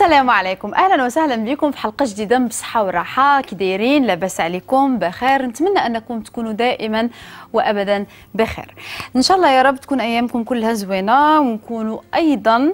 السلام عليكم اهلا وسهلا بكم في حلقه جديده من بصحه وراحه كي دايرين لاباس عليكم بخير نتمنى انكم تكونوا دائما وابدا بخير ان شاء الله يا رب تكون ايامكم كلها زوينه ونكونوا ايضا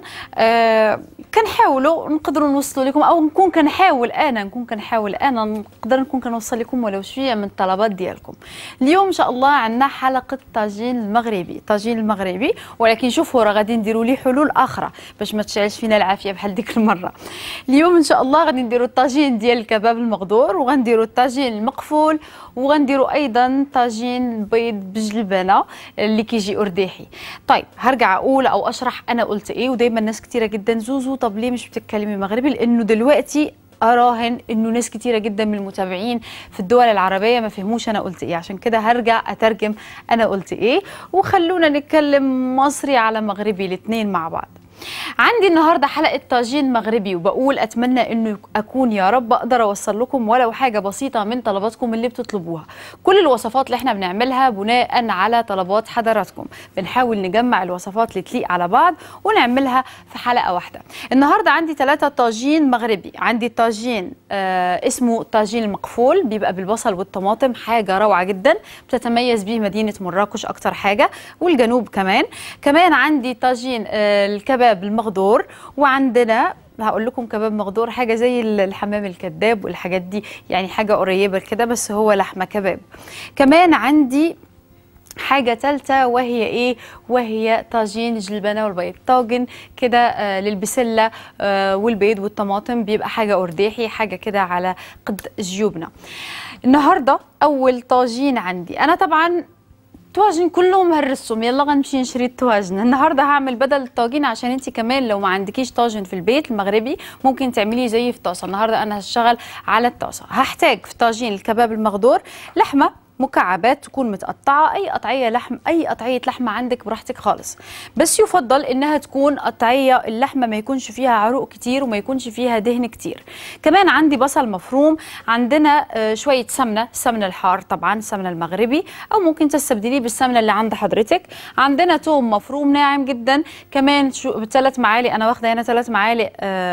آه كنحاولوا نقدروا نوصلوا لكم او نكون كنحاول انا نكون كنحاول انا نقدر نكون كنوصل لكم ولو شويه من الطلبات ديالكم اليوم ان شاء الله عندنا حلقه طاجين المغربي طاجين المغربي ولكن شوفوا راه غادي نديروا ليه حلول اخرى باش ما تشعلش فينا العافيه بحال ديك المره اليوم ان شاء الله غادي نديروا الطاجين ديال الكباب المغدور وغنديروا الطاجين المقفول وغنديروا ايضا طاجين بيض بجلبانه اللي كيجي ارداحي طيب هرجع اقول او اشرح انا قلت ايه ودايما ناس كتيره جدا زوزو طب ليه مش بتتكلمي مغربي لانه دلوقتي اراهن انه ناس كتيره جدا من المتابعين في الدول العربيه ما فهموش انا قلت ايه عشان كده هرجع اترجم انا قلت ايه وخلونا نتكلم مصري على مغربي الاثنين مع بعض عندي النهارده حلقه طاجين مغربي وبقول اتمنى انه اكون يا رب اقدر اوصل لكم ولو حاجه بسيطه من طلباتكم اللي بتطلبوها كل الوصفات اللي احنا بنعملها بناء على طلبات حضراتكم بنحاول نجمع الوصفات اللي تليق على بعض ونعملها في حلقه واحده النهارده عندي ثلاثه طاجين مغربي عندي طاجين آه اسمه طاجين المقفول بيبقى بالبصل والطماطم حاجه روعه جدا بتتميز به مدينه مراكش اكتر حاجه والجنوب كمان كمان عندي طاجين آه الكباب المغدور وعندنا هقول لكم كباب مغدور حاجه زي الحمام الكذاب والحاجات دي يعني حاجه قريبه كده بس هو لحمه كباب كمان عندي حاجه ثالثه وهي ايه وهي طاجين جلبانه والبيض طاجن كده آه للبسله آه والبيض والطماطم بيبقى حاجه ارداحي حاجه كده على قد جيوبنا النهارده اول طاجين عندي انا طبعا الطواجن كلهم هرسهم يلا غنمشي نشري الطواجن النهارده هعمل بدل الطاجين عشان انت كمان لو ما عندكيش طاجن في البيت المغربي ممكن تعملي زي في طاسه النهارده انا هشتغل على الطاسه هحتاج في طاجين الكباب المغدور لحمه مكعبات تكون متقطعه اي قطعيه لحم اي قطعيه لحمه عندك براحتك خالص بس يفضل انها تكون قطعيه اللحمه ما يكونش فيها عروق كتير وما يكونش فيها دهن كتير كمان عندي بصل مفروم عندنا شويه سمنه السمنه الحار طبعا السمنه المغربي او ممكن تستبدليه بالسمنه اللي عند حضرتك عندنا توم مفروم ناعم جدا كمان ثلاث معالق انا واخده هنا ثلاث معالق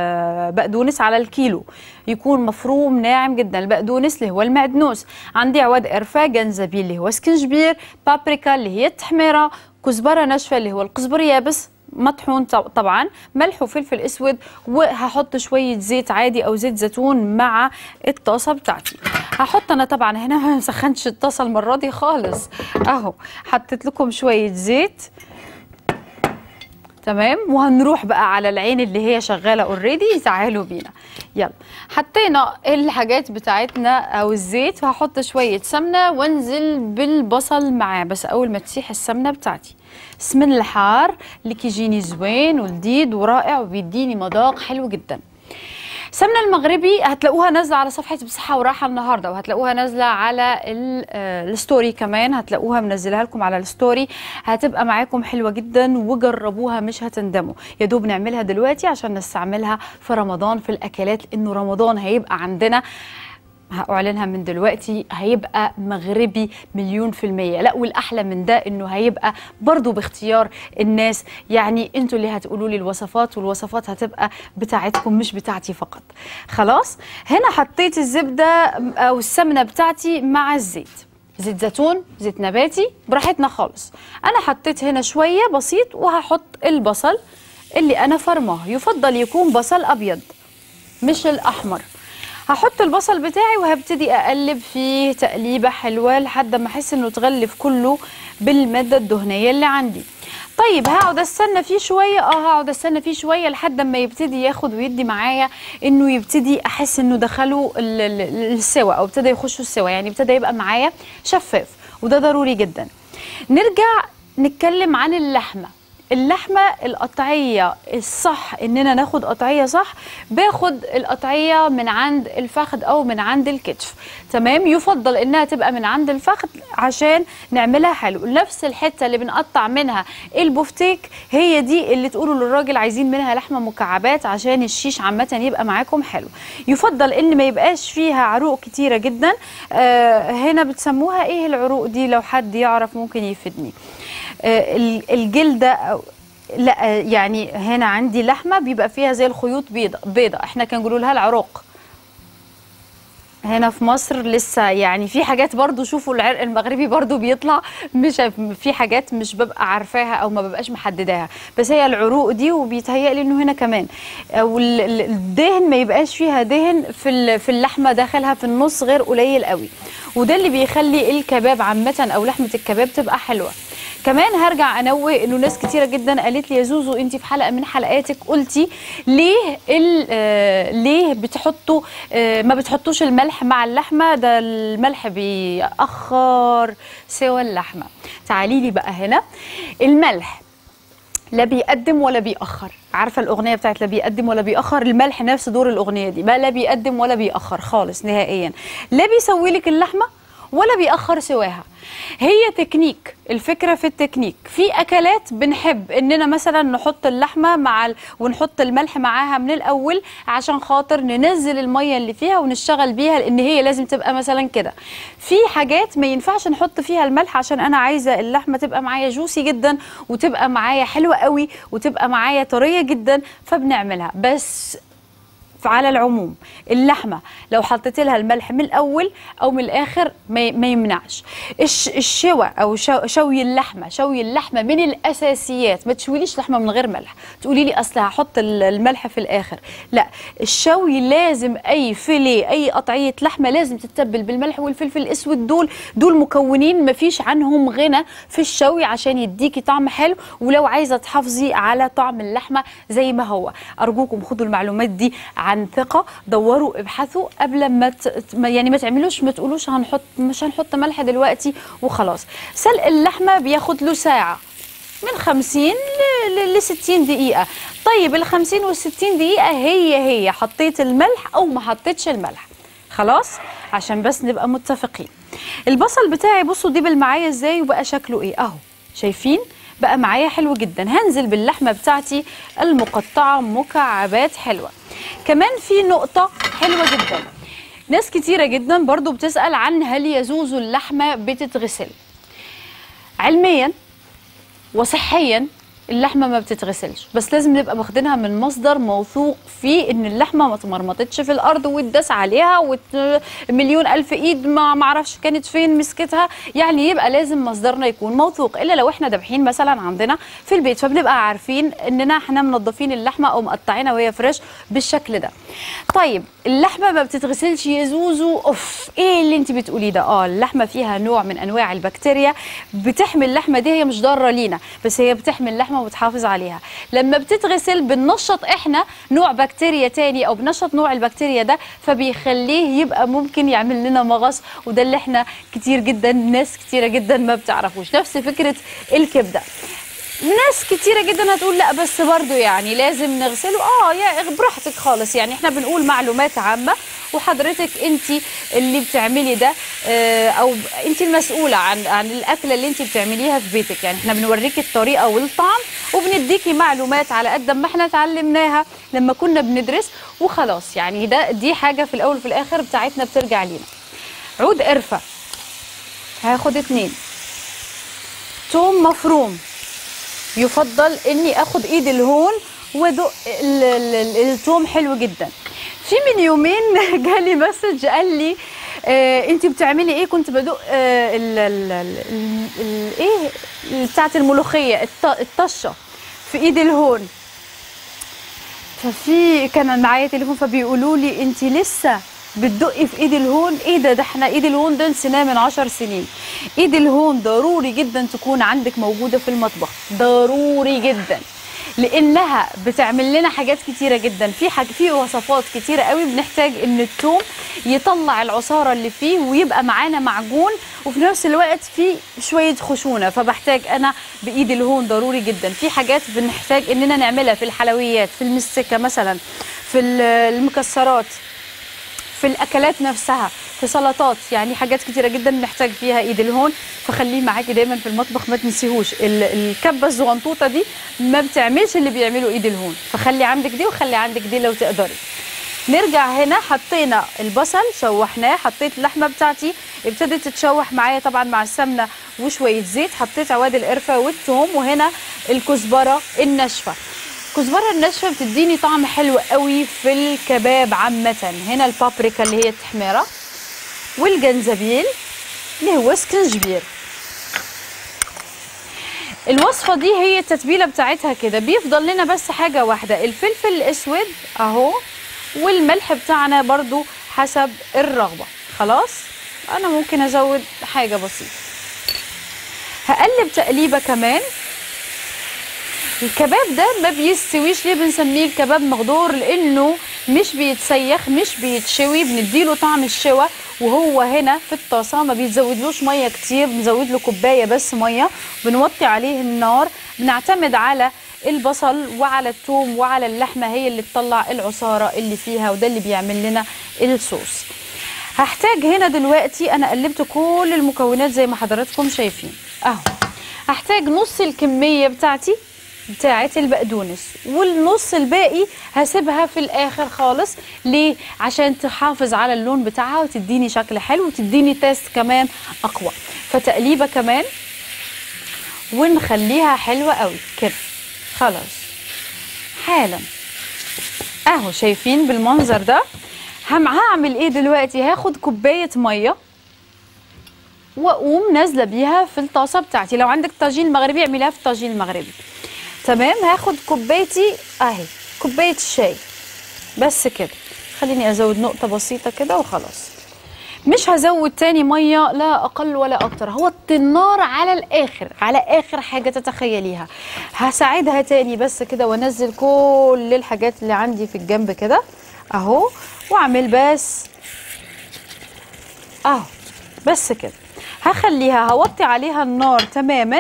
بقدونس على الكيلو يكون مفروم ناعم جدا البقدونس اللي هو المعدنوس عندي عود قرفه جنزبيل اللي هو سكنجبير بابريكا اللي هي التحميره كزبره ناشفه اللي هو القزبر يابس مطحون طبعا ملح وفلفل اسود وهحط شويه زيت عادي او زيت زيتون مع الطاسه بتاعتي هحط انا طبعا هنا ما مسخنتش الطاسه المره دي خالص اهو حطيت لكم شويه زيت تمام وهنروح بقى على العين اللي هي شغاله اوريدي تعالوا بينا يلا حطينا الحاجات بتاعتنا او الزيت وهحط شويه سمنه وانزل بالبصل معاه بس اول ما تسيح السمنه بتاعتي سمن الحار اللي كيجيني زوين ولذيذ ورائع وبيديني مذاق حلو جدا سمنه المغربي هتلاقوها نازله على صفحه بصحه وراحه النهارده وهتلاقوها نازله على الستوري كمان هتلاقوها منزلها لكم على الستوري هتبقى معاكم حلوه جدا وجربوها مش هتندموا يا دوب نعملها دلوقتي عشان نستعملها في رمضان في الاكلات لانه رمضان هيبقى عندنا هأعلنها من دلوقتي هيبقى مغربي مليون في المية لا والأحلى من ده إنه هيبقى برضو باختيار الناس يعني أنتوا اللي هتقولوا لي الوصفات والوصفات هتبقى بتاعتكم مش بتاعتي فقط خلاص هنا حطيت الزبدة أو السمنة بتاعتي مع الزيت زيت زيتون زيت نباتي براحتنا خالص أنا حطيت هنا شوية بسيط وهحط البصل اللي أنا فرماه يفضل يكون بصل أبيض مش الأحمر هحط البصل بتاعي وهبتدي اقلب فيه تقليبه حلوه لحد ما احس انه اتغلف كله بالماده الدهنيه اللي عندي طيب هقعد استنى فيه شويه اه هقعد استنى فيه شويه لحد ما يبتدي ياخد ويدي معايا انه يبتدي احس انه دخلوا السوا او ابتدى يخشوا السوا يعني ابتدى يبقى معايا شفاف وده ضروري جدا نرجع نتكلم عن اللحمه اللحمه القطعيه الصح اننا ناخد قطعيه صح باخد القطعيه من عند الفخذ او من عند الكتف تمام يفضل انها تبقى من عند الفخذ عشان نعملها حلو نفس الحته اللي بنقطع منها البفتيك هي دي اللي تقولوا للراجل عايزين منها لحمه مكعبات عشان الشيش عامه يبقى معاكم حلو يفضل ان ما يبقاش فيها عروق كتيره جدا آه هنا بتسموها ايه العروق دي لو حد يعرف ممكن يفيدني آه الجلده لا يعني هنا عندي لحمه بيبقى فيها زي الخيوط بيضه بيضه احنا كنقولوا لها العروق هنا في مصر لسه يعني في حاجات برضو شوفوا العرق المغربي برضو بيطلع مش في حاجات مش ببقى عارفاها او ما ببقاش محدداها بس هي العروق دي وبيتهيأ لي انه هنا كمان والدهن ما يبقاش فيها دهن في في اللحمه داخلها في النص غير قليل قوي وده اللي بيخلي الكباب عامه او لحمه الكباب تبقى حلوه كمان هرجع انوه انه ناس كتيره جدا قالت لي يا زوزو انت في حلقه من حلقاتك قلتي ليه آه ليه بتحطوا آه ما بتحطوش الملح مع اللحمه ده الملح بيأخر سوى اللحمه تعالي لي بقى هنا الملح لا بيقدم ولا بيأخر عارفه الاغنيه بتاعت لا بيقدم ولا بيأخر الملح نفس دور الاغنيه دي ما لا بيقدم ولا بيأخر خالص نهائيا لا بيسوي لك اللحمه ولا بيأخر سواها هي تكنيك الفكرة في التكنيك في أكلات بنحب إننا مثلا نحط اللحمة مع ال... ونحط الملح معاها من الأول عشان خاطر ننزل المية اللي فيها ونشتغل بيها لأن هي لازم تبقى مثلا كده في حاجات ما ينفعش نحط فيها الملح عشان أنا عايزة اللحمة تبقى معايا جوسي جدا وتبقى معايا حلوة قوي وتبقى معايا طرية جدا فبنعملها بس على العموم اللحمه لو حطيت لها الملح من الاول او من الاخر ما ما يمنعش الش الشوى او شو شوي اللحمه شوي اللحمه من الاساسيات ما تشويليش لحمه من غير ملح تقولي لي اصل هحط الملح في الاخر لا الشوي لازم اي فيليه اي قطعيه لحمه لازم تتبل بالملح والفلفل الاسود دول دول مكونين ما فيش عنهم غنى في الشوي عشان يديكي طعم حلو ولو عايزه تحافظي على طعم اللحمه زي ما هو ارجوكم خدوا المعلومات دي عن ثقه دوروا ابحثوا قبل ما ت... يعني ما تعملوش ما تقولوش هنحط مش هنحط ملح دلوقتي وخلاص سلق اللحمه بياخد له ساعه من 50 ل 60 دقيقة طيب ال 50 وال 60 دقيقة هي هي حطيت الملح أو ما حطيتش الملح خلاص عشان بس نبقى متفقين البصل بتاعي بصوا دبل معايا ازاي وبقى شكله ايه اهو شايفين بقى معايا حلو جدا هنزل باللحمة بتاعتي المقطعة مكعبات حلوة كمان في نقطة حلوة جدا ناس كتيرة جدا برضو بتسأل عن هل يجوز اللحمة بتتغسل علميا وصحيا اللحمه ما بتتغسلش بس لازم نبقى واخدينها من مصدر موثوق فيه ان اللحمه ما اتمرمطتش في الارض واتداس عليها ومليون الف ايد ما معرفش كانت فين مسكتها يعني يبقى لازم مصدرنا يكون موثوق الا لو احنا دابحين مثلا عندنا في البيت فبنبقى عارفين اننا احنا منظفين اللحمه او مقطعينها وهي فريش بالشكل ده طيب اللحمه ما بتتغسلش يا زوزو اوف ايه اللي انت بتقوليه ده اه اللحمه فيها نوع من انواع البكتيريا بتحمي اللحمه دي هي مش ضاره لينا بس هي بتحمي اللحمه وبتحافظ عليها لما بتتغسل بننشط احنا نوع بكتيريا تاني او بنشط نوع البكتيريا ده فبيخليه يبقى ممكن يعمل لنا مغص وده اللي احنا كتير جدا ناس كتيره جدا ما بتعرفوش نفس فكره الكبده ناس كتيرة جدا هتقول لا بس برضو يعني لازم نغسله اه يا براحتك خالص يعني احنا بنقول معلومات عامة وحضرتك انت اللي بتعملي ده اه او انت المسؤولة عن عن الاكلة اللي انت بتعمليها في بيتك يعني احنا بنوريكي الطريقة والطعم وبنديكي معلومات على قد ما احنا اتعلمناها لما كنا بندرس وخلاص يعني ده دي حاجة في الاول وفي الاخر بتاعتنا بترجع لينا عود قرفة هاخد اتنين توم مفروم يفضل اني اخد ايد الهون وادق التوم حلو جدا في من يومين جالي مسج قال لي آه انت بتعملي ايه كنت بدق آه ال ال ال ايه بتاعه الملوخيه الطشه في ايد الهون ففي كان معايا تليفون فبيقولوا لي انت لسه بتدقي في ايد الهون ايه ده ده احنا ايد الهون ده نسيناه من 10 سنين ايد الهون ضروري جدا تكون عندك موجوده في المطبخ ضروري جدا لانها بتعمل لنا حاجات كتيره جدا في حاجة في وصفات كتيره قوي بنحتاج ان الثوم يطلع العصاره اللي فيه ويبقى معانا معجون وفي نفس الوقت في شويه خشونه فبحتاج انا بايد الهون ضروري جدا في حاجات بنحتاج اننا نعملها في الحلويات في المستكه مثلا في المكسرات في الاكلات نفسها في سلطات يعني حاجات كتيره جدا بنحتاج فيها ايد الهون فخليه معاكي دايما في المطبخ ما تنسيهوش الكبه الزغنطوطه دي ما بتعملش اللي بيعملوا ايد الهون فخلي عندك دي وخلي عندك دي لو تقدري نرجع هنا حطينا البصل شوحناه حطيت اللحمه بتاعتي ابتدت تتشوح معايا طبعا مع السمنه وشويه زيت حطيت عواد القرفه والثوم وهنا الكزبره الناشفه الكزبره الناشفه بتديني طعم حلو قوي في الكباب عامه هنا البابريكا اللي هي التحميره والجنزبيل اللي هو سكنجبير الوصفة دي هي التتبيلة بتاعتها كده بيفضل لنا بس حاجة واحدة الفلفل الأسود أهو والملح بتاعنا برضو حسب الرغبة خلاص أنا ممكن أزود حاجة بسيطة هقلب تقليبة كمان الكباب ده ما بيستويش ليه بنسميه الكباب مغدور لانه مش بيتسيخ مش بيتشوي بنديله طعم الشوى وهو هنا في الطاسه ما بيتزودلوش ميه كتير بنزود له كوبايه بس ميه بنوطي عليه النار بنعتمد على البصل وعلى الثوم وعلى اللحمه هي اللي تطلع العصاره اللي فيها وده اللي بيعمل لنا الصوص هحتاج هنا دلوقتي انا قلبت كل المكونات زي ما حضراتكم شايفين اهو هحتاج نص الكميه بتاعتي بتاعه البقدونس والنص الباقي هسيبها في الاخر خالص ليه عشان تحافظ على اللون بتاعها وتديني شكل حلو وتديني تيست كمان اقوى فتقليبه كمان ونخليها حلوه قوي كده خلاص حالا اهو شايفين بالمنظر ده هم هعمل ايه دلوقتي هاخد كوبايه ميه واقوم نازله بيها في الطاسه بتاعتي لو عندك طاجين مغربي اعمليها في الطاجين المغربي تمام هاخد كوبايتي اهي كوبايه الشاي بس كده خليني ازود نقطه بسيطه كده وخلاص مش هزود تاني ميه لا اقل ولا اكتر هوطي النار على الاخر على اخر حاجه تتخيليها هساعدها تاني بس كده وانزل كل الحاجات اللي عندي في الجنب كده اهو واعمل بس اهو بس كده هخليها هوطي عليها النار تماما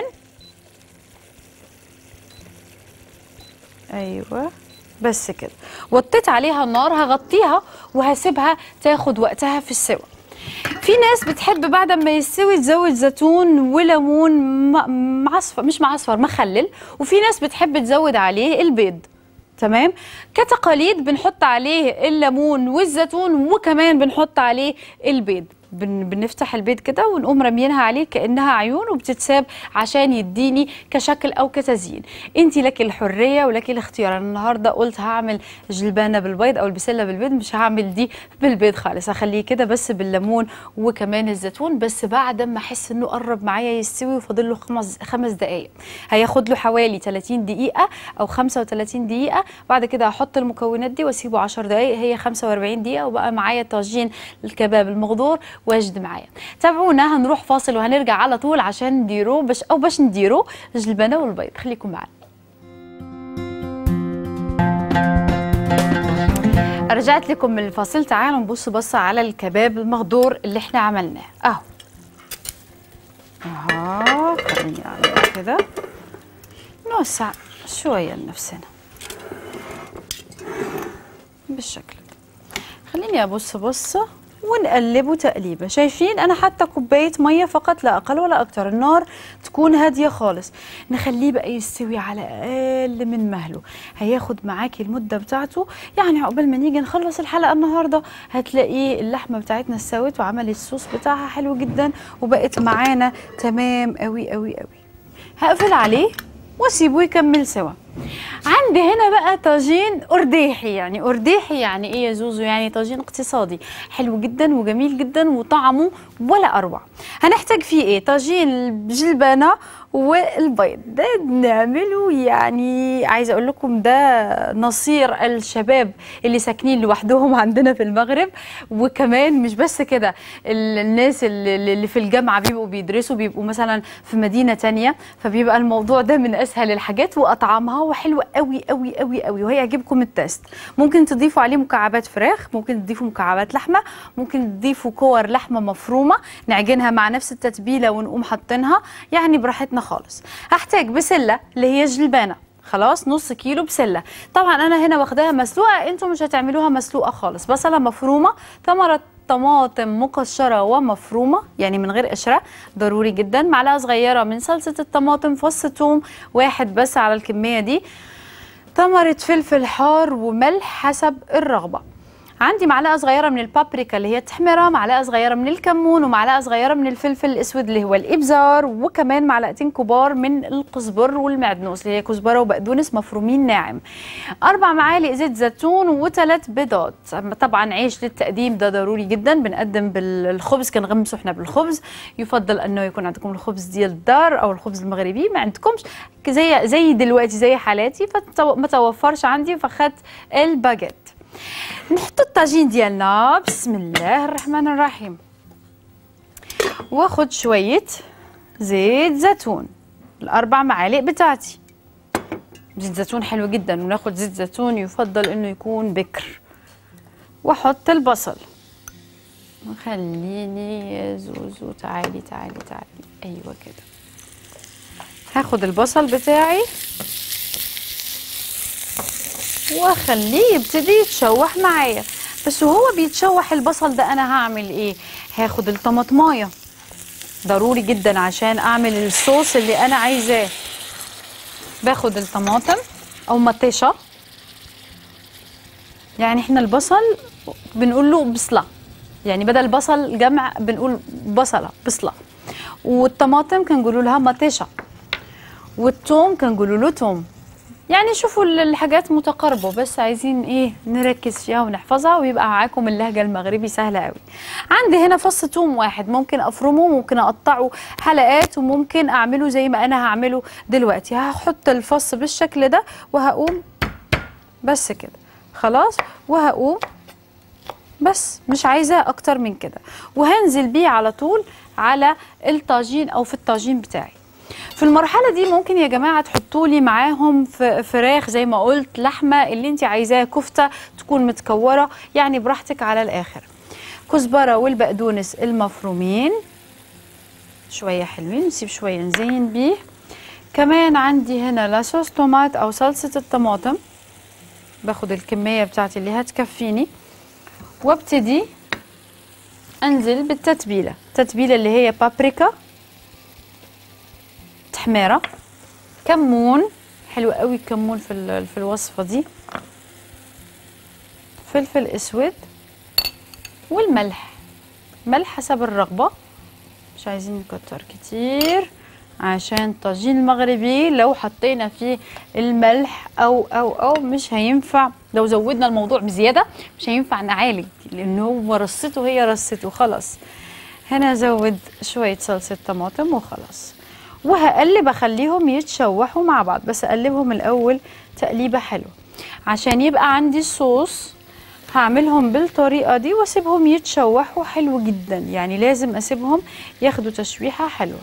ايوه بس كده وطيت عليها النار هغطيها وهسيبها تاخد وقتها في السوا في ناس بتحب بعد ما يستوي تزود زيتون وليمون معصفر مش معصفر مخلل وفي ناس بتحب تزود عليه البيض تمام كتقاليد بنحط عليه الليمون والزيتون وكمان بنحط عليه البيض بن بنفتح البيض كده ونقوم راميينها عليه كانها عيون وبتتساب عشان يديني كشكل او كتزيين انت لك الحريه ولك الاختيار انا النهارده قلت هعمل جلبانه بالبيض او البسله بالبيض مش هعمل دي بالبيض خالص هخليه كده بس بالليمون وكمان الزيتون بس بعد ما احس انه قرب معايا يستوي وفاضل له خمس خمس دقائق هياخد له حوالي 30 دقيقه او 35 دقيقه بعد كده هحط المكونات دي واسيبه 10 دقائق هي 45 دقيقه وبقى معايا طاجين الكباب المغدور واجد معايا تابعونا هنروح فاصل وهنرجع على طول عشان نديرو باش او باش نديرو الجلبانه والبيض خليكم معنا رجعت لكم من الفاصل تعالوا نبص بصة على الكباب المغدور اللي احنا عملناه اهو اهو خليني اعمل كده نوسع شوية لنفسنا بالشكل ده خليني ابص بصه ونقلبه تقليبه شايفين انا حتى كوبايه ميه فقط لا اقل ولا اكتر النار تكون هاديه خالص نخليه بقى يستوي على اقل من مهله هياخد معاكي المده بتاعته يعني عقبال ما نيجي نخلص الحلقه النهارده هتلاقيه اللحمه بتاعتنا استوت وعمل الصوص بتاعها حلو جدا وبقت معانا تمام قوي قوي قوي هقفل عليه واسيبه يكمل سوا عندي هنا بقى طاجين ارديحي يعني ارديحي يعني ايه يا زوزو يعني طاجين اقتصادي حلو جدا وجميل جدا وطعمه ولا اروع هنحتاج فيه ايه طاجين جلبانه والبيض ده بنعمله يعني عايزه اقول لكم ده نصير الشباب اللي ساكنين لوحدهم عندنا في المغرب وكمان مش بس كده الناس اللي في الجامعه بيبقوا بيدرسوا بيبقوا مثلا في مدينه تانية فبيبقى الموضوع ده من اسهل الحاجات واطعمها وحلو قوي قوي قوي قوي وهيعجبكم التست ممكن تضيفوا عليه مكعبات فراخ ممكن تضيفوا مكعبات لحمه ممكن تضيفوا كور لحمه مفرومه نعجنها مع نفس التتبيله ونقوم حاطينها يعني براحتنا خالص هحتاج بسله اللي هي جلبانه خلاص نص كيلو بسله طبعا انا هنا واخداها مسلوقه انتم مش هتعملوها مسلوقه خالص بصله مفرومه ثمره طماطم مقشره ومفرومه يعني من غير قشره ضروري جدا معلقه صغيره من صلصه الطماطم فص ثوم واحد بس على الكميه دي ثمره فلفل حار وملح حسب الرغبه عندي معلقه صغيره من البابريكا اللي هي التحميره معلقه صغيره من الكمون ومعلقه صغيره من الفلفل الاسود اللي هو الابزار وكمان معلقتين كبار من القزبر والمعدنوس اللي هي كزبره وبقدونس مفرومين ناعم اربع معالق زيت زيتون وثلاث بيضات طبعا عيش للتقديم ده ضروري جدا بنقدم بالخبز كنغمسه احنا بالخبز يفضل انه يكون عندكم الخبز ديال الدار او الخبز المغربي ما عندكمش زي زي دلوقتي زي حالاتي فما توفرش عندي فاخدت الباجيت نحط الطاجين ديالنا بسم الله الرحمن الرحيم واخد شويه زيت زيتون الاربع معالق بتاعتي زيت زيتون حلو جدا وناخد زيت زيتون يفضل انه يكون بكر واحط البصل خليني يا زوزو تعالي تعالي تعالي ايوه كده هاخد البصل بتاعي واخليه يبتدي يتشوح معايا بس وهو بيتشوح البصل ده انا هعمل ايه هاخد الطماطمايه ضروري جدا عشان اعمل الصوص اللي انا عايزاه باخد الطماطم او مطيشه يعني احنا البصل بنقول له بصله يعني بدل بصل جمع بنقول بصله بصله والطماطم كنقولوا لها مطيشه والثوم كنقولوا له توم يعني شوفوا الحاجات متقاربه بس عايزين ايه نركز فيها ونحفظها ويبقى معاكم اللهجه المغربي سهله قوي عندي هنا فص ثوم واحد ممكن افرمه ممكن اقطعه حلقات وممكن اعمله زي ما انا هعمله دلوقتي هحط الفص بالشكل ده وهقوم بس كده خلاص وهقوم بس مش عايزاه اكتر من كده وهنزل بيه على طول على الطاجين او في الطاجين بتاعي في المرحله دي ممكن يا جماعه تحطوا لي معاهم فراخ زي ما قلت لحمه اللي انت عايزاه كفته تكون متكوره يعني براحتك على الاخر كزبره والبقدونس المفرومين شويه حلوين نسيب شويه نزين بيه كمان عندي هنا لاصوص طومات او صلصه الطماطم باخد الكميه بتاعتي اللي هتكفيني وابتدي انزل بالتتبيله التتبيله اللي هي بابريكا تحميره كمون حلو قوي الكمون في في الوصفه دي فلفل اسود والملح ملح حسب الرغبه مش عايزين نكتر كتير عشان الطاجين المغربي لو حطينا فيه الملح او او او مش هينفع لو زودنا الموضوع بزياده مش هينفع نعالج لانه هو رصته هي رصته خلاص هنا زود شويه صلصه طماطم وخلاص وهقلب اخليهم يتشوحوا مع بعض بس اقلبهم الاول تقليبه حلوه عشان يبقى عندي صوص هعملهم بالطريقه دي واسيبهم يتشوحوا حلو جدا يعني لازم اسيبهم ياخدوا تشويحه حلوه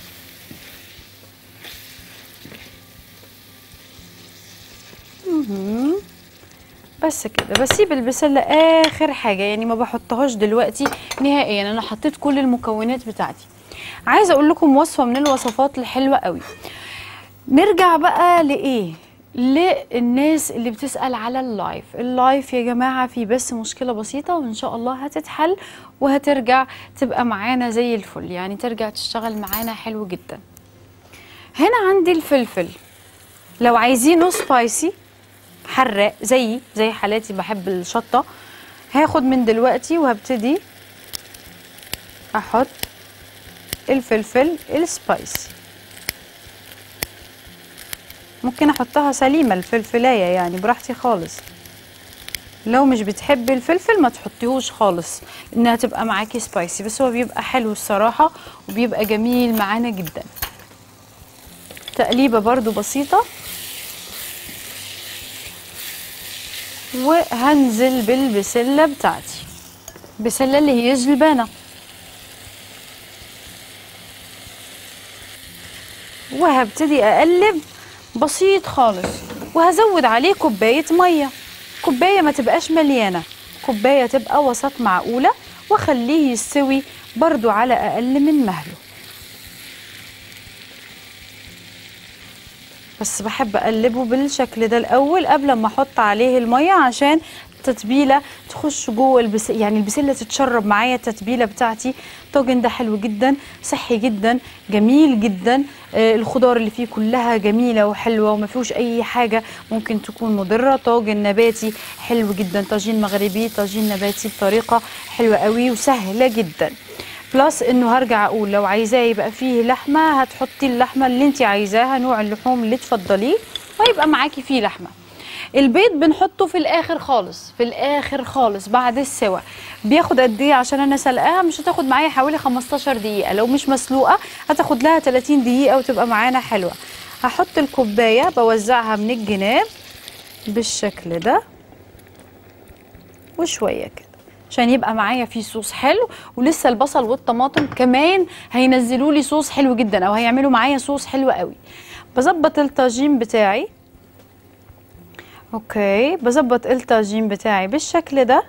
بس كده بسيب البسله اخر حاجه يعني ما بحطهاش دلوقتي نهائيا انا حطيت كل المكونات بتاعتي عايزه اقول لكم وصفه من الوصفات الحلوه قوي نرجع بقى لايه للناس اللي بتسال على اللايف اللايف يا جماعه في بس مشكله بسيطه وان شاء الله هتتحل وهترجع تبقى معانا زي الفل يعني ترجع تشتغل معانا حلو جدا هنا عندي الفلفل لو عايزينه سبايسي حراق زيي زي حالاتي بحب الشطه هاخد من دلوقتي وهبتدي احط الفلفل السبايسي ممكن احطها سليمه الفلفلايه يعني براحتي خالص لو مش بتحبي الفلفل ما تحطيهوش خالص انها تبقى معاكي سبايسي بس هو بيبقى حلو الصراحه وبيبقى جميل معانا جدا تقليبه برضو بسيطه وهنزل بالبسله بتاعتي بسله اللي هي جلبانه وهبتدي اقلب بسيط خالص وهزود عليه كوبايه ميه كوبايه ما تبقاش مليانه كوبايه تبقى وسط معقوله واخليه يستوي برضو على اقل من مهله بس بحب اقلبه بالشكل ده الاول قبل ما احط عليه الميه عشان التتبيله تخش جوه البس يعني البسله تتشرب معايا التتبيله بتاعتي الطاجن ده حلو جدا صحي جدا جميل جدا آه الخضار اللي فيه كلها جميله وحلوه وما فيهوش اي حاجه ممكن تكون مضره طاجن نباتي حلو جدا طاجين مغربي طاجين نباتي بطريقه حلوه قوي وسهله جدا بلس انه هرجع اقول لو عايزاه يبقى فيه لحمه هتحطي اللحمه اللي انت عايزاها نوع اللحوم اللي تفضليه ويبقى معاكي فيه لحمه البيض بنحطه في الاخر خالص في الاخر خالص بعد السوا بياخد قد ايه عشان انا سلقاها مش هتاخد معايا حوالي 15 دقيقه لو مش مسلوقه هتاخد لها 30 دقيقه وتبقى معانا حلوه هحط الكوبايه بوزعها من الجناب بالشكل ده وشويه كده عشان يبقى معايا فيه صوص حلو ولسه البصل والطماطم كمان هينزلوا لي صوص حلو جدا او هيعملوا معايا صوص حلو قوي بظبط الطاجين بتاعي اوكي بظبط الطاجين بتاعي بالشكل ده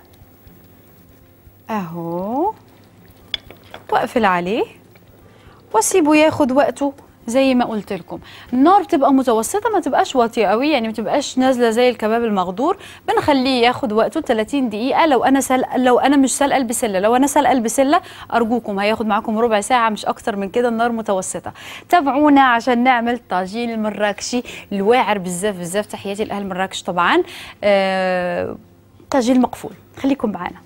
اهو واقفل عليه واسيبه ياخد وقته زي ما قلت لكم النار بتبقى متوسطه ما تبقاش واطيه قوي يعني ما تبقاش نازله زي الكباب المغدور بنخليه ياخد وقته 30 دقيقه لو انا سلق لو انا مش سلقه البسله لو انا سلقه البسله ارجوكم هياخد معاكم ربع ساعه مش اكتر من كده النار متوسطه تابعونا عشان نعمل طاجين المراكشي الواعر بزاف بزاف تحياتي لاهل مراكش طبعا آه طاجين مقفول خليكم معانا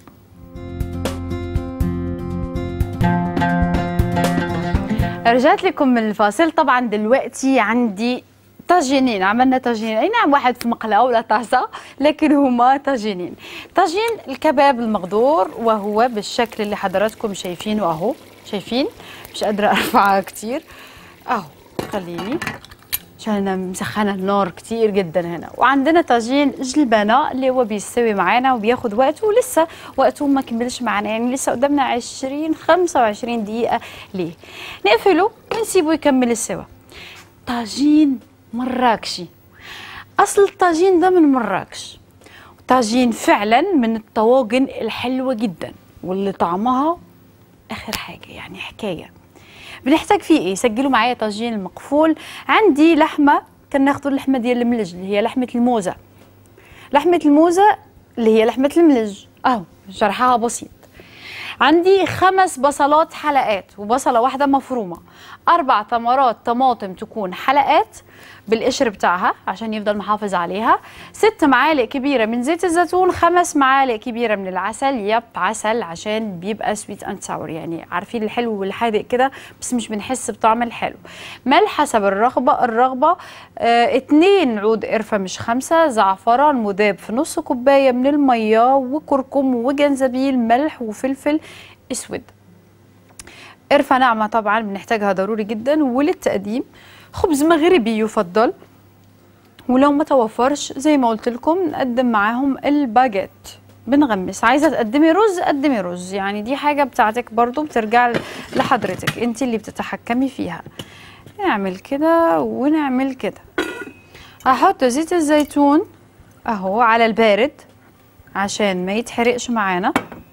رجعت لكم من الفاصل طبعا دلوقتي عندي طاجينين عملنا طاجين اي نعم واحد في مقله ولا طاسه لكن هما طاجينين طاجين الكباب المغدور وهو بالشكل اللي حضراتكم شايفينه اهو شايفين مش قادره ارفعها كتير اهو خليني عشان انا مسخنه النار كتير جدا هنا وعندنا طاجين جلبانه اللي هو بيستوي معانا وبياخد وقته ولسه وقته ما كملش معانا يعني لسه قدامنا 20 25 دقيقه ليه نقفله ونسيبه يكمل السوا طاجين مراكشي اصل الطاجين ده من مراكش طاجين فعلا من الطواجن الحلوه جدا واللي طعمها اخر حاجه يعني حكايه بنحتاج فيه ايه سجلوا معايا طاجين المقفول عندي لحمه كناخذوا اللحمه ديال الملج اللي هي لحمه الموزه لحمه الموزه اللي هي لحمه الملج اهو شرحها بسيط عندي خمس بصلات حلقات وبصله واحده مفرومه اربع ثمرات طماطم تكون حلقات بالقشر بتاعها عشان يفضل محافظ عليها ست معالق كبيره من زيت الزيتون خمس معالق كبيره من العسل يب عسل عشان بيبقى سويت اند ساور يعني عارفين الحلو والحادق كده بس مش بنحس بطعم الحلو ملح حسب الرغبه الرغبه اه اتنين عود قرفه مش خمسه زعفران مذاب في نص كوبايه من الميه وكركم وجنزبيل ملح وفلفل اسود قرفه ناعمه طبعا بنحتاجها ضروري جدا وللتقديم خبز مغربي يفضل ولو ما توفرش زي ما قلت لكم نقدم معاهم الباجيت بنغمس عايزه تقدمي رز قدمي رز يعني دي حاجه بتاعتك برضو بترجع لحضرتك انت اللي بتتحكمي فيها نعمل كده ونعمل كده هحط زيت الزيتون اهو على البارد عشان ما يتحرقش معانا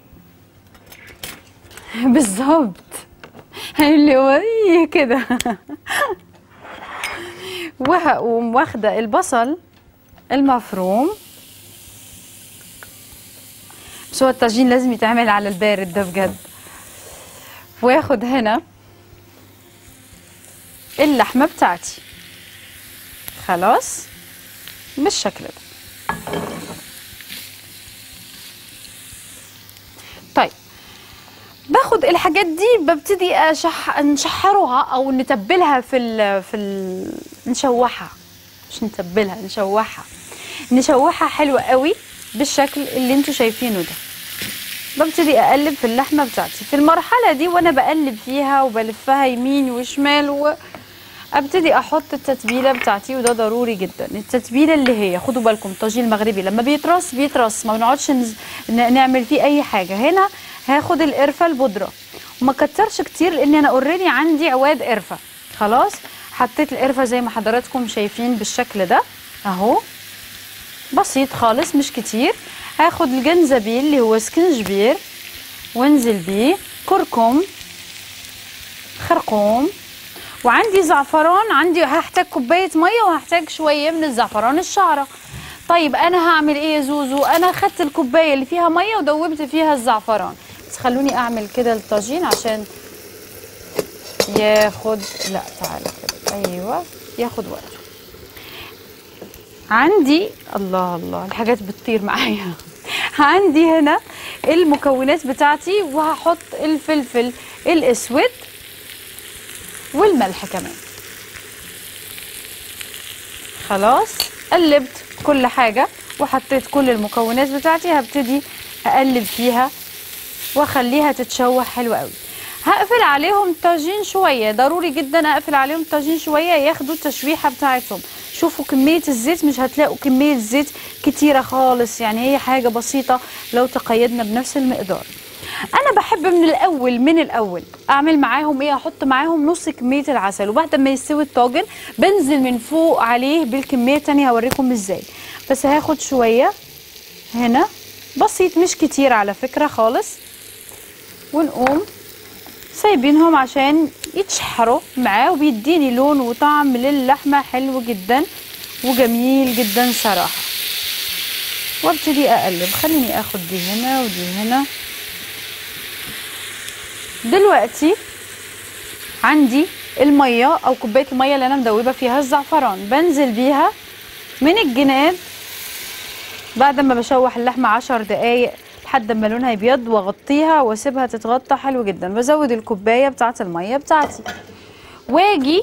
بالظبط اللي هو كده وهقوم واخده البصل المفروم بس هو الطاجين لازم يتعمل على البارد ده بجد واخد هنا اللحمه بتاعتي خلاص بالشكل ده طيب باخد الحاجات دي ببتدي أشح... نشحرها او نتبلها في ال... في ال... نشوحها مش نتبلها نشوحها نشوحها حلوه قوي بالشكل اللي انتوا شايفينه ده ببتدي اقلب في اللحمه بتاعتي في المرحله دي وانا بقلب فيها وبلفها يمين وشمال و... ابتدي احط التتبيله بتاعتي وده ضروري جدا التتبيله اللي هي خدوا بالكم الطاجين المغربي لما بيترص بيترص ما بنقعدش نز... نعمل فيه اي حاجه هنا هاخد القرفه البودره وما كترش كتير لان انا اوريدي عندي عواد قرفه خلاص حطيت القرفه زي ما حضراتكم شايفين بالشكل ده اهو بسيط خالص مش كتير هاخد الجنزبيل اللي هو سكنجبير وانزل بيه كركم خرقوم وعندي زعفران عندي هحتاج كوبايه ميه وهحتاج شويه من الزعفران الشعره طيب انا هعمل ايه يا زوزو انا خدت الكوبايه اللي فيها ميه ودوبت فيها الزعفران بس خلوني اعمل كده الطاجين عشان ياخد لا تعالى كده ايوه ياخد وقته عندي الله الله الحاجات بتطير معايا عندي هنا المكونات بتاعتي وهحط الفلفل الاسود والملح كمان خلاص قلبت كل حاجه وحطيت كل المكونات بتاعتي هبتدي اقلب فيها واخليها تتشوح حلو قوي هقفل عليهم طاجين شويه ضروري جدا اقفل عليهم طاجين شويه ياخدوا التشويحه بتاعتهم شوفوا كميه الزيت مش هتلاقوا كميه زيت كتيره خالص يعني هي حاجه بسيطه لو تقيدنا بنفس المقدار انا بحب من الاول من الاول اعمل معاهم ايه احط معاهم نص كميه العسل وبعد ما يستوي الطاجن بنزل من فوق عليه بالكميه التانية هوريكم ازاي بس هاخد شويه هنا بسيط مش كتير على فكره خالص ونقوم سايبينهم عشان يتشحروا معاه وبيديني لون وطعم للحمه حلو جدا وجميل جدا صراحه وابتدي اقلب خليني اخد دي هنا ودي هنا دلوقتي عندي الميه او كوبايه الميه اللي انا مدوبه فيها الزعفران بنزل بيها من الجناب بعد ما بشوح اللحمه عشر دقايق لحد ما لونها يبيض واغطيها واسيبها تتغطى حلو جدا بزود الكوبايه بتاعه الميه بتاعتي واجي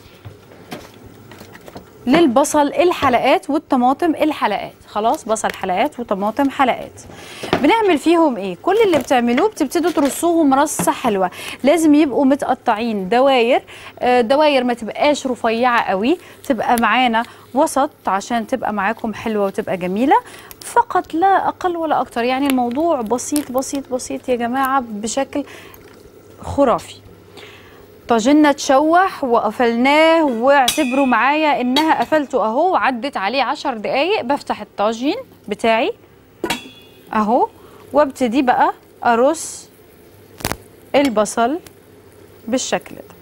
للبصل الحلقات والطماطم الحلقات خلاص بصل حلقات وطماطم حلقات بنعمل فيهم ايه كل اللي بتعملوه بتبتدوا ترصوهم رصه حلوه لازم يبقوا متقطعين دواير آه، دواير ما تبقاش رفيعه قوي تبقى معانا وسط عشان تبقى معاكم حلوه وتبقى جميله فقط لا اقل ولا اكتر يعني الموضوع بسيط بسيط بسيط يا جماعه بشكل خرافي طاجننا اتشوح وقفلناه واعتبروا معايا انها قفلته اهو وعدت عليه عشر دقايق بفتح الطاجين بتاعي اهو وابتدي بقى ارص البصل بالشكل ده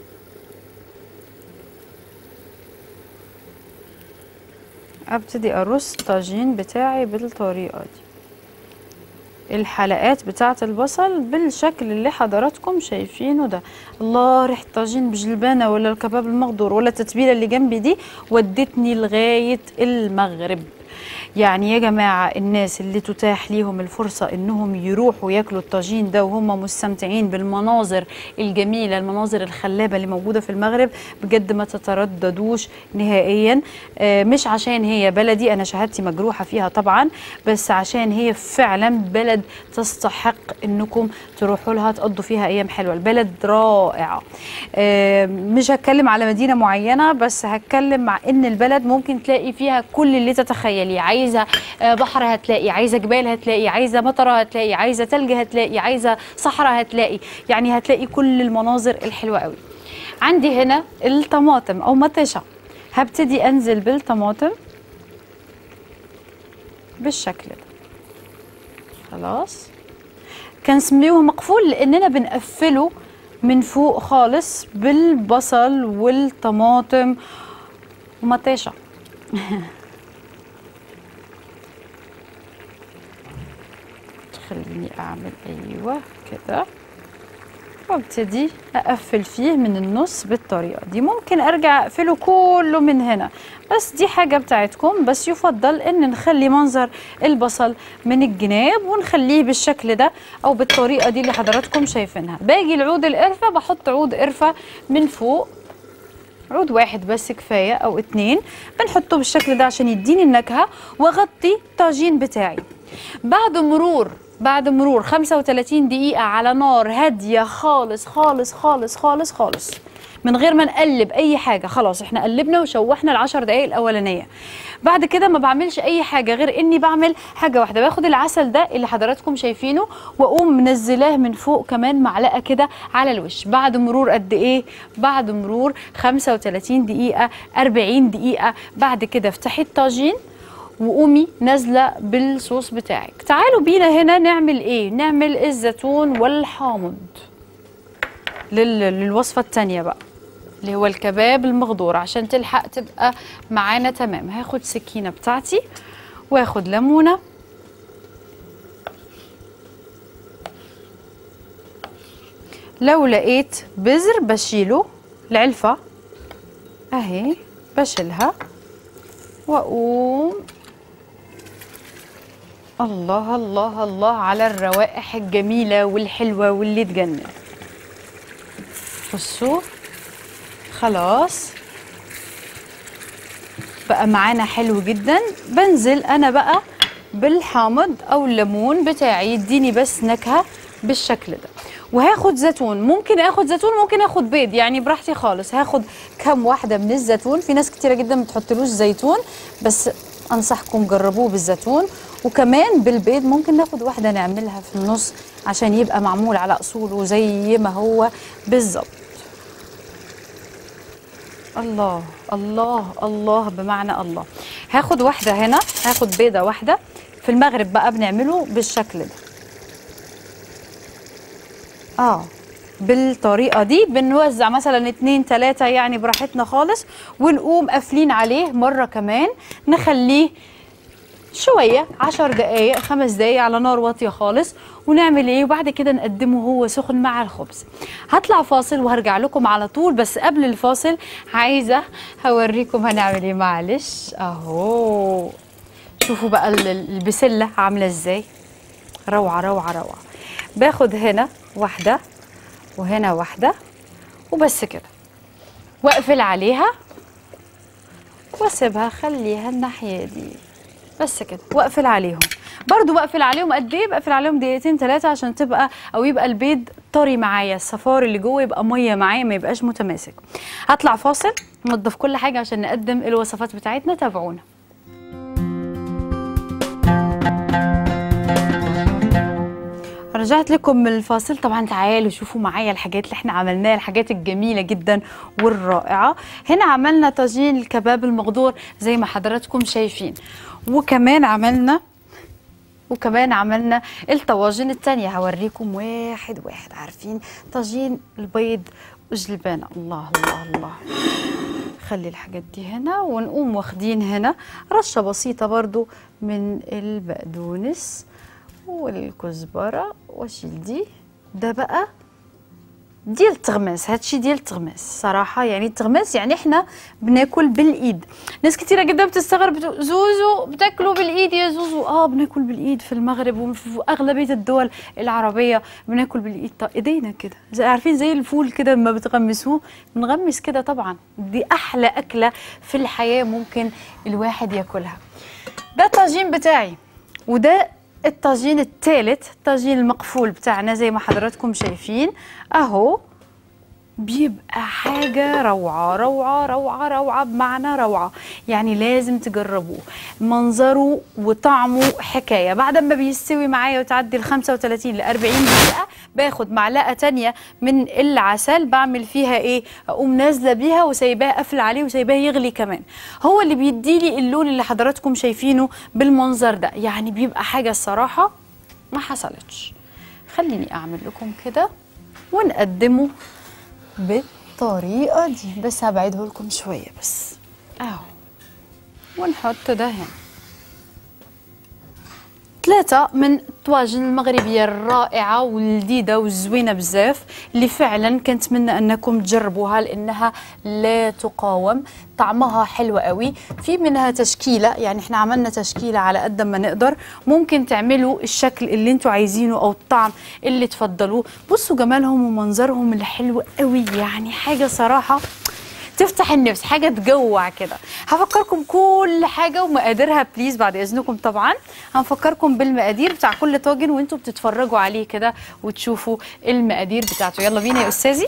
ابتدي ارص الطاجين بتاعي بالطريقه دي الحلقات بتاعه البصل بالشكل اللي حضراتكم شايفينه ده الله ريحه الطاجين بجلبانه ولا الكباب المخضور ولا التتبيله اللي جنبي دي ودتني لغايه المغرب يعني يا جماعة الناس اللي تتاح ليهم الفرصة انهم يروحوا ياكلوا الطاجين ده وهم مستمتعين بالمناظر الجميلة المناظر الخلابة اللي موجودة في المغرب بجد ما تترددوش نهائيا آه، مش عشان هي بلدي انا شهادتي مجروحة فيها طبعا بس عشان هي فعلا بلد تستحق انكم تروحوا لها تقضوا فيها ايام حلوة البلد رائعة آه، مش هتكلم على مدينة معينة بس هتكلم مع ان البلد ممكن تلاقي فيها كل اللي تتخيليه عايزة آه، بحر هتلاقي عايزة جبال هتلاقي عايزة مطرة هتلاقي عايزة تلج هتلاقي عايزة صحراء هتلاقي يعني هتلاقي كل المناظر الحلوة قوي عندي هنا الطماطم او مطيشة هبتدي انزل بالطماطم بالشكل ده خلاص كان سميوه مقفول لاننا بنقفله من فوق خالص بالبصل والطماطم ومطيشة خليني اعمل ايوه كده وابتدي اقفل فيه من النص بالطريقه دي ممكن ارجع اقفله كله من هنا بس دي حاجه بتاعتكم بس يفضل ان نخلي منظر البصل من الجناب ونخليه بالشكل ده او بالطريقه دي اللي حضراتكم شايفينها باجي لعود القرفه بحط عود قرفه من فوق عود واحد بس كفايه او اتنين بنحطه بالشكل ده عشان يديني النكهه واغطي الطاجين بتاعي بعد مرور بعد مرور 35 دقيقة على نار هادية خالص خالص خالص خالص خالص من غير ما نقلب اي حاجه خلاص احنا قلبنا وشوحنا العشر دقايق الاولانيه بعد كده ما بعملش اي حاجه غير اني بعمل حاجه واحده باخد العسل ده اللي حضراتكم شايفينه واقوم منزلاه من فوق كمان معلقه كده على الوش بعد مرور قد ايه بعد مرور 35 دقيقه 40 دقيقه بعد كده افتحي الطاجين وقومي نازله بالصوص بتاعك تعالوا بينا هنا نعمل ايه نعمل الزيتون والحامض لل... للوصفه الثانيه بقى اللي هو الكباب المغدور عشان تلحق تبقى معانا تمام هاخد سكينه بتاعتي واخد ليمونه لو لقيت بذر بشيله العلفه اهي بشيلها واقوم الله الله الله على الروائح الجميله والحلوه واللي تجنن بصوا خلاص بقى معانا حلو جدا بنزل انا بقى بالحامض او الليمون بتاعي يديني بس نكهه بالشكل ده وهاخد زيتون ممكن اخد زيتون ممكن اخد بيض يعني براحتي خالص هاخد كم واحده من الزيتون في ناس كتيره جدا ما بتحطلوش زيتون بس انصحكم جربوه بالزيتون وكمان بالبيض ممكن ناخد واحده نعملها في النص عشان يبقى معمول على اصوله زي ما هو بالظبط الله الله الله بمعنى الله هاخد واحدة هنا هاخد بيضة واحدة في المغرب بقى بنعمله بالشكل ده اه بالطريقة دي بنوزع مثلا اتنين تلاتة يعني براحتنا خالص ونقوم قافلين عليه مرة كمان نخليه شوية عشر دقايق خمس دقايق على نار واطية خالص ونعمل ايه وبعد كده نقدمه هو سخن مع الخبز هطلع فاصل وهرجع لكم على طول بس قبل الفاصل عايزة هوريكم هنعمل ايه معلش اهو شوفوا بقى ال- البسلة عاملة ازاي روعة روعة روعة باخد هنا واحدة وهنا واحدة وبس كده واقفل عليها واسيبها خليها الناحية دي بس كده واقفل عليهم برضو بقفل عليهم قد ايه بقفل عليهم دقيقتين ثلاثه عشان تبقى او يبقى البيض طري معايا الصفار اللي جوه يبقى ميه معايا ما يبقاش متماسك هطلع فاصل ننضف كل حاجه عشان نقدم الوصفات بتاعتنا تابعونا رجعت لكم من الفاصل طبعا تعالوا شوفوا معايا الحاجات اللي احنا عملناها الحاجات الجميلة جدا والرائعة هنا عملنا طاجين الكباب المغدور زي ما حضراتكم شايفين وكمان عملنا وكمان عملنا الطواجن التانية هوريكم واحد واحد عارفين طاجين البيض وجلبانة الله الله الله خلي الحاجات دي هنا ونقوم واخدين هنا رشة بسيطة برضو من البقدونس والكزبرة واشيل دي ده بقى ديال التغماس هادشي ديال التغماس صراحه يعني التغماس يعني احنا بناكل بالايد ناس كتيره جدا بتستغرب بتقول زوزو بتاكلوا بالايد يا زوزو اه بناكل بالايد في المغرب وفي اغلبيه الدول العربيه بناكل بالايد طب ايدينا كده زي عارفين زي الفول كده لما بتغمسوه بنغمس كده طبعا دي احلى اكله في الحياه ممكن الواحد ياكلها ده الطاجين بتاعي وده الطاجين الثالث الطاجين المقفول بتاعنا زي ما حضراتكم شايفين اهو بيبقى حاجة روعة روعة روعة روعة بمعنى روعة يعني لازم تجربوه منظره وطعمه حكاية بعد ما بيستوي معايا وتعدي ال 35 ل 40 دقيقة باخد معلقة تانية من العسل بعمل فيها ايه اقوم نازلة بيها وسايباه قافل عليه وسايباه يغلي كمان هو اللي بيديلي اللون اللي حضراتكم شايفينه بالمنظر ده يعني بيبقى حاجة الصراحة ما حصلتش خليني اعمل لكم كده ونقدمه بالطريقة دي بس هبعده لكم شوية بس اهو ونحط ده هنا ثلاثة من الطواجن المغربية الرائعة والجديدة والزوينة بزاف اللي فعلا كنتمنى أنكم تجربوها لأنها لا تقاوم طعمها حلو قوي في منها تشكيلة يعني احنا عملنا تشكيلة على قد ما نقدر ممكن تعملوا الشكل اللي انتوا عايزينه أو الطعم اللي تفضلوه بصوا جمالهم ومنظرهم اللي حلو قوي يعني حاجة صراحة تفتح النفس حاجه تجوع كده هفكركم كل حاجه ومقاديرها بليز بعد اذنكم طبعا هنفكركم بالمقادير بتاع كل طاجن وانتوا بتتفرجوا عليه كده وتشوفوا المقادير بتاعته يلا بينا يا استاذي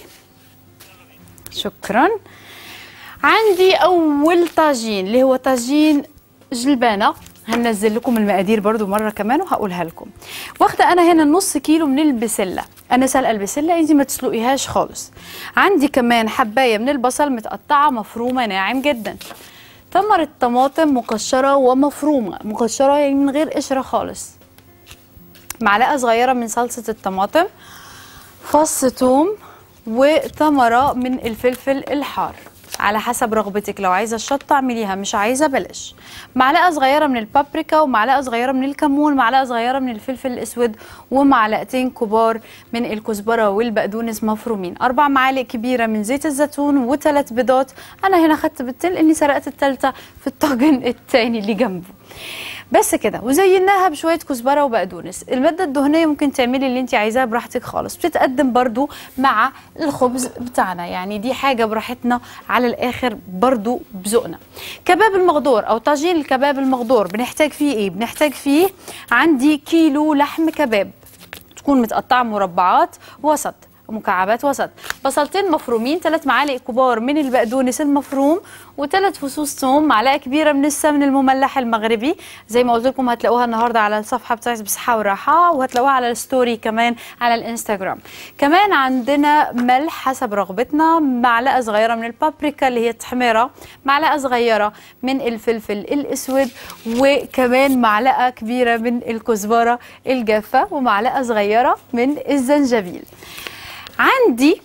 شكرا عندي اول طاجين اللي هو طاجين جلبانه هنزل لكم المقادير برضو مره كمان وهقولها لكم واخده انا هنا نص كيلو من البسله انا سلقه البسله انت ما تسلقيهاش خالص عندي كمان حبايه من البصل متقطعه مفرومه ناعم جدا ثمرة طماطم مقشرة ومفرومة مقشرة يعني من غير قشرة خالص معلقة صغيرة من صلصة الطماطم فص ثوم وثمره من الفلفل الحار على حسب رغبتك لو عايزه الشطه اعمليها مش عايزه بلاش معلقه صغيره من البابريكا ومعلقه صغيره من الكمون معلقه صغيره من الفلفل الاسود ومعلقتين كبار من الكزبره والبقدونس مفرومين اربع معالق كبيره من زيت الزيتون وثلاث بيضات انا هنا خدت بالتل اني سرقت الثالثه في الطاجن الثاني اللي جنبه بس كده وزيناها بشويه كزبره وبقدونس الماده الدهنيه ممكن تعملي اللي انت عايزاه براحتك خالص بتتقدم برضو مع الخبز بتاعنا يعني دي حاجه براحتنا على الاخر برضو بذوقنا كباب المغدور او طاجين الكباب المغدور بنحتاج فيه ايه بنحتاج فيه عندي كيلو لحم كباب تكون متقطعه مربعات وسط مكعبات وسط بصلتين مفرومين ثلاث معالق كبار من البقدونس المفروم وثلاث فصوص ثوم معلقه كبيره من السمن المملح المغربي زي ما قلت لكم هتلاقوها النهارده على الصفحه بتاعت بصحه وراحه وهتلاقوها على الستوري كمان على الانستغرام كمان عندنا ملح حسب رغبتنا معلقه صغيره من البابريكا اللي هي التحميره معلقه صغيره من الفلفل الاسود وكمان معلقه كبيره من الكزبره الجافه ومعلقه صغيره من الزنجبيل عندي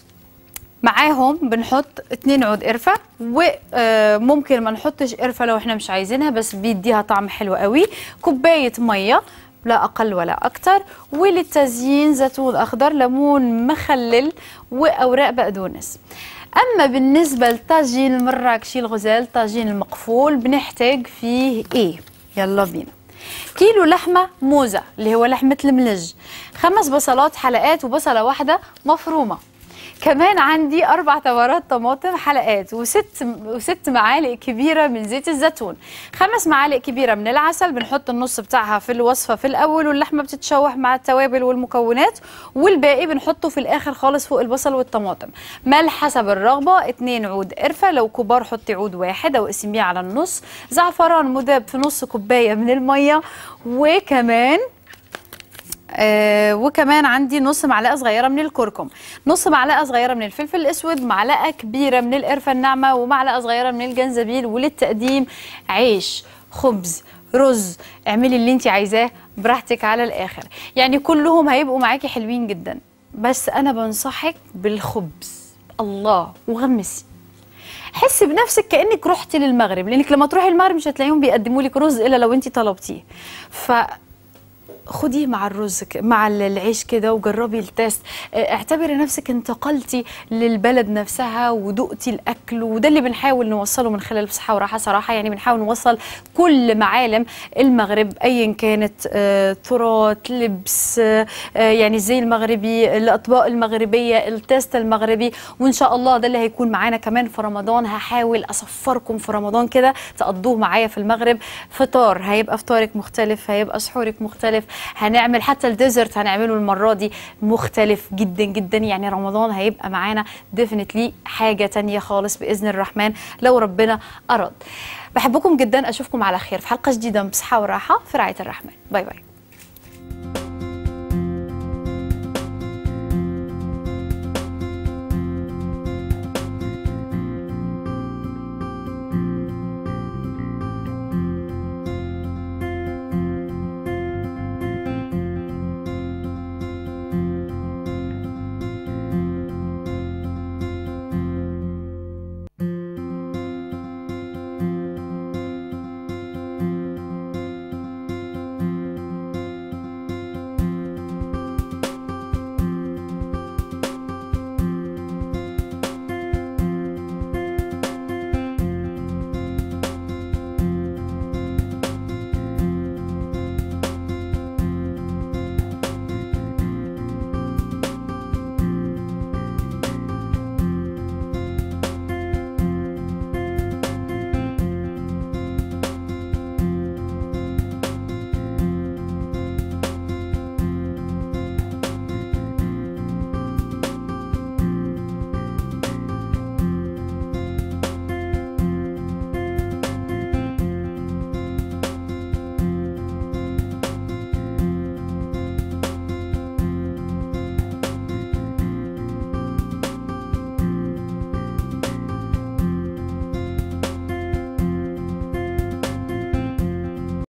معاهم بنحط اتنين عود قرفة وممكن ما نحطش قرفة لو احنا مش عايزينها بس بيديها طعم حلو قوي كوباية مية لا أقل ولا أكتر وللتزيين زيتون أخضر ليمون مخلل وأوراق بقدونس أما بالنسبة لطاجين المراكشي الغزال طاجين المقفول بنحتاج فيه إيه يلا بينا كيلو لحمة موزة اللي هو لحمة الملج خمس بصلات حلقات وبصلة واحدة مفرومة كمان عندي اربع تمرات طماطم حلقات وست وست معالق كبيره من زيت الزيتون خمس معالق كبيره من العسل بنحط النص بتاعها في الوصفه في الاول واللحمه بتتشوح مع التوابل والمكونات والباقي بنحطه في الاخر خالص فوق البصل والطماطم ملح حسب الرغبه اتنين عود قرفه لو كبار حطي عود واحد او قسميه على النص زعفران مذاب في نص كوبايه من الميه وكمان آه وكمان عندي نص معلقه صغيره من الكركم نص معلقه صغيره من الفلفل الاسود معلقه كبيره من القرفه الناعمه ومعلقه صغيره من الجنزبيل وللتقديم عيش خبز رز اعملي اللي انت عايزاه براحتك على الاخر يعني كلهم هيبقوا معاكي حلوين جدا بس انا بنصحك بالخبز الله وغمسي حسي بنفسك كانك رحتي للمغرب لانك لما تروحي المغرب مش هتلاقيهم بيقدموا لك رز الا لو انت طلبتيه ف خديه مع الرز مع العيش كده وجربي التيست اعتبري نفسك انتقلتي للبلد نفسها ودقتي الاكل وده اللي بنحاول نوصله من خلال بصحه وراحه صراحه يعني بنحاول نوصل كل معالم المغرب ايا كانت اه تراث لبس اه يعني الزي المغربي الاطباق المغربيه التيست المغربي وان شاء الله ده اللي هيكون معانا كمان في رمضان هحاول اصفركم في رمضان كده تقضوه معايا في المغرب فطار هيبقى فطارك مختلف هيبقى سحورك مختلف هنعمل حتى الديزرت هنعمله المره دي مختلف جدا جدا يعني رمضان هيبقى معانا ديفنتلي حاجه تانية خالص باذن الرحمن لو ربنا اراد بحبكم جدا اشوفكم على خير في حلقه جديده من بصحه وراحه في رعايه الرحمن باي باي